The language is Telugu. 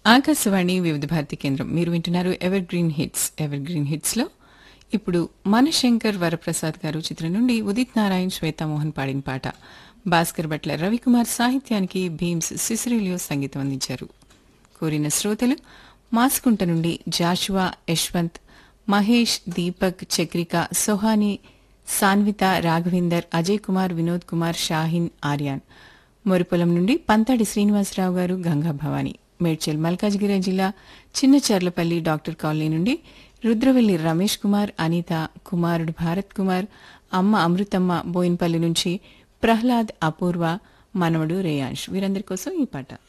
ఆకాశవాణి వివిధ భారతి కేంద్రం మీరు వింటున్నారు evergreen hits evergreen hits లో ఇప్పుడు మనశంకర్ వరప్రసాద్ గారు చిత్రం నుండి ఉదిత్ నారాయణ్ శ్వేతామోహన్ పాడిన పాట భాస్కర్ భట్ల రవికుమార్ సాహిత్యానికి భీమ్స్ సిసిరిలియో సంగీతం అందించారు కోరిన శ్రోతలు మాస్కుంట నుండి జాషువా యశ్వంత్ మహేష్ దీపక్ చక్రిక సోహాని సాన్విత రాఘవేందర్ అజయ్ కుమార్ వినోద్ కుమార్ షాహిన్ ఆర్యాన్ మొరిపొలం నుండి పంతాడి శ్రీనివాసరావు గారు గంగా భవాని మేడ్చల్ మల్కాజ్గిరి జిల్లా చిన్నచర్లపల్లి డాక్టర్ కాలనీ నుండి రుద్రవెల్లి రమేష్ కుమార్ అనిత కుమారుడు భారత్ కుమార్ అమ్మ అమృతమ్మ బోయిన్పల్లి నుంచి ప్రహ్లాద్ అపూర్వ మనవడు రేయాంష్ వీరందరి కోసం ఈ పాట